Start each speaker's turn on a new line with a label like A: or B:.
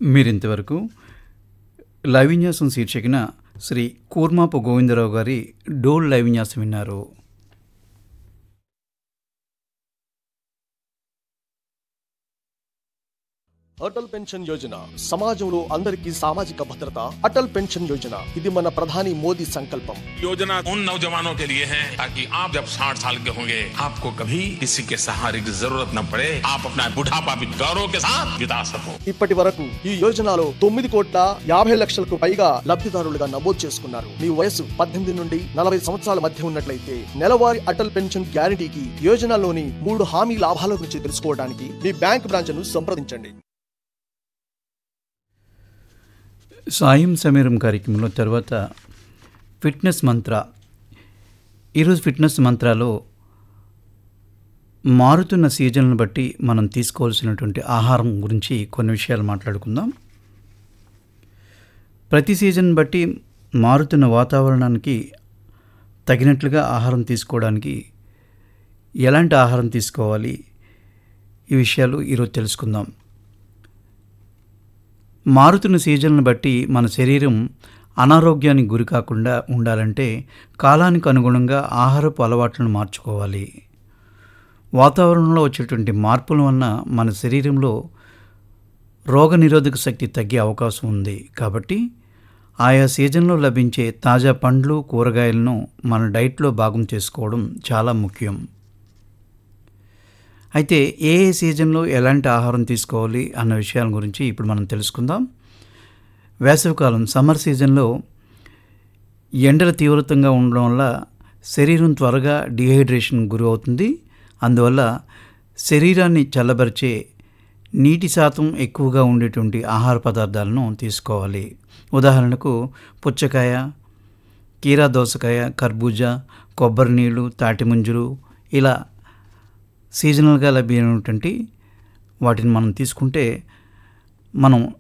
A: మీరింతవరకు లైవిన్యాసం శీర్షికన శ్రీ కూర్మాపు గోవిందరావు గారి డోల్ లైవిన్యాసం విన్నారు
B: అటల్ పెన్షన్ యోజన సమాజంలో అందరికీ సామాజిక భద్రత అటల్ పెన్షన్ యోజన ఇది మన ప్రధాని మోదీ సంకల్పం
C: योजना उन नौजवानों के लिए है ताकि आप जब 60 साल के होंगे आपको कभी किसी के सहारे की जरूरत न पड़े आप अपना बुढ़ापा भी गौरव के साथ बिता सको
B: ఇప్పటి వరకు ఈ యోజనలో తొమ్మిది కోట్ల యాభై లక్షలకు పైగా లబ్ధిదారులుగా నమోదు చేసుకున్నారు మీ వయసు పద్దెనిమిది నుండి నలభై సంవత్సరాల మధ్య ఉన్నట్లయితే నెలవారీ అటల్ పెన్షన్ గ్యారంటీకి యోజనలోని మూడు హామీ లాభాల గురించి తెలుసుకోవడానికి మీ బ్యాంక్ బ్రాంచ్ను సంప్రదించండి
A: సాయం సమీరం కార్యక్రమంలో తర్వాత ఫిట్నెస్ మంత్ర ఈరోజు ఫిట్నెస్ మంత్రాలో మారుతున్న సీజన్లను బట్టి మనం తీసుకోవాల్సినటువంటి ఆహారం గురించి కొన్ని విషయాలు మాట్లాడుకుందాం ప్రతి సీజన్ బట్టి మారుతున్న వాతావరణానికి తగినట్లుగా ఆహారం తీసుకోవడానికి ఎలాంటి ఆహారం తీసుకోవాలి ఈ విషయాలు ఈరోజు తెలుసుకుందాం మారుతున్న సీజన్లను బట్టి మన శరీరం అనారోగ్యానికి గురి కాకుండా ఉండాలంటే కాలానికి అనుగుణంగా ఆహారపు అలవాట్లను మార్చుకోవాలి వాతావరణంలో వచ్చేటువంటి మార్పుల వలన మన శరీరంలో రోగనిరోధక శక్తి తగ్గే అవకాశం ఉంది కాబట్టి ఆయా సీజన్లో లభించే తాజా పండ్లు కూరగాయలను మన డైట్లో భాగం చేసుకోవడం చాలా ముఖ్యం అయితే ఏ ఏ సీజన్లో ఎలాంటి ఆహారం తీసుకోవాలి అన్న విషయాల గురించి ఇప్పుడు మనం తెలుసుకుందాం వేసవికాలం సమ్మర్ సీజన్లో ఎండల తీవ్రతంగా ఉండడం వల్ల శరీరం త్వరగా డిహైడ్రేషన్ గురి అవుతుంది అందువల్ల శరీరాన్ని చల్లబరిచే నీటి శాతం ఎక్కువగా ఉండేటువంటి ఆహార పదార్థాలను తీసుకోవాలి ఉదాహరణకు పుచ్చకాయ కీరా దోసకాయ కర్బూజా కొబ్బరి నీళ్ళు తాటి ముంజులు ఇలా సీజనల్గా లభ్యమైనటువంటి వాటిని మనం తీసుకుంటే మనం